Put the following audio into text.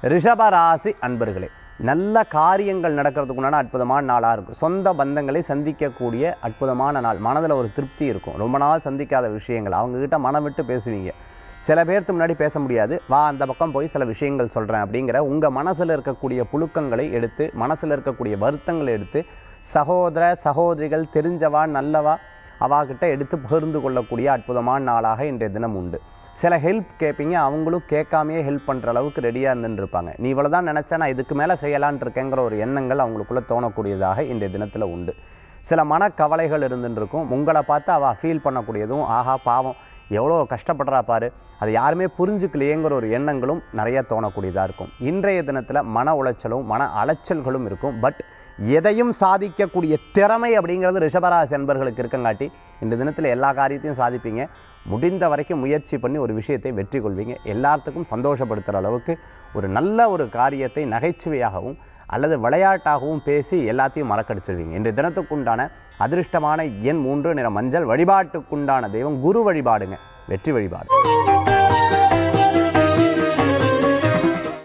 ரிஷபராசி அன்பர்களே நல்ல காரியங்கள் நடக்கிறதுக்குண்டான அற்புதமான நாளாக இருக்கும் சொந்த பந்தங்களை சந்திக்கக்கூடிய அற்புதமான நாள் மனதில் ஒரு திருப்தி இருக்கும் ரொம்ப நாள் சந்திக்காத விஷயங்கள் அவங்கக்கிட்ட மனம் விட்டு பேசுவீங்க சில பேர்த்து முன்னாடி பேச முடியாது வா அந்த பக்கம் போய் சில விஷயங்கள் சொல்கிறேன் அப்படிங்கிற உங்கள் மனசில் இருக்கக்கூடிய புழுக்கங்களை எடுத்து மனசில் இருக்கக்கூடிய வருத்தங்களை எடுத்து சகோதர சகோதரிகள் தெரிஞ்சவா நல்லவா அவாகிட்ட எடுத்து பகிர்ந்து கொள்ளக்கூடிய அற்புதமான நாளாக இன்றைய தினம் உண்டு சில ஹெல்ப் கேட்பீங்க அவங்களும் கேட்காமையே ஹெல்ப் பண்ணுற அளவுக்கு ரெடியாக இருந்துட்டு இருப்பாங்க நீ இவ்வளோ தான் நினச்சா நான் இதுக்கு மேலே செய்யலான் இருக்கேங்கிற ஒரு எண்ணங்கள் அவங்களுக்குள்ளே தோணக்கூடியதாக இன்றைய தினத்தில் உண்டு சில மனக்கவலைகள் இருந்துட்டு இருக்கும் உங்களை பார்த்து அவள் ஃபீல் பண்ணக்கூடியதும் ஆஹா பாவம் எவ்வளோ கஷ்டப்படுறா பாரு அது யாருமே புரிஞ்சுக்கலையேங்கிற ஒரு எண்ணங்களும் நிறைய தோணக்கூடியதாக இருக்கும் இன்றைய தினத்தில் மன உளைச்சலும் மன அலைச்சல்களும் இருக்கும் பட் எதையும் சாதிக்கக்கூடிய திறமை அப்படிங்கிறது ரிஷபராசி என்பர்களுக்கு இருக்கங்காட்டி இந்த தினத்தில் எல்லா காரியத்தையும் சாதிப்பீங்க முடிந்த வரைக்கும் முயற்சி பண்ணி ஒரு விஷயத்தை வெற்றி கொள்வீங்க எல்லாத்துக்கும் சந்தோஷப்படுத்துகிற அளவுக்கு ஒரு நல்ல ஒரு காரியத்தை நகைச்சுவையாகவும் அல்லது விளையாட்டாகவும் பேசி எல்லாத்தையும் மறக்கடிச்சிருவீங்க இன்றைய தினத்துக்குண்டான அதிர்ஷ்டமான எண் மூன்று நிற மஞ்சள் வழிபாட்டுக்குண்டான தெய்வம் குரு வழிபாடுங்க வெற்றி வழிபாடு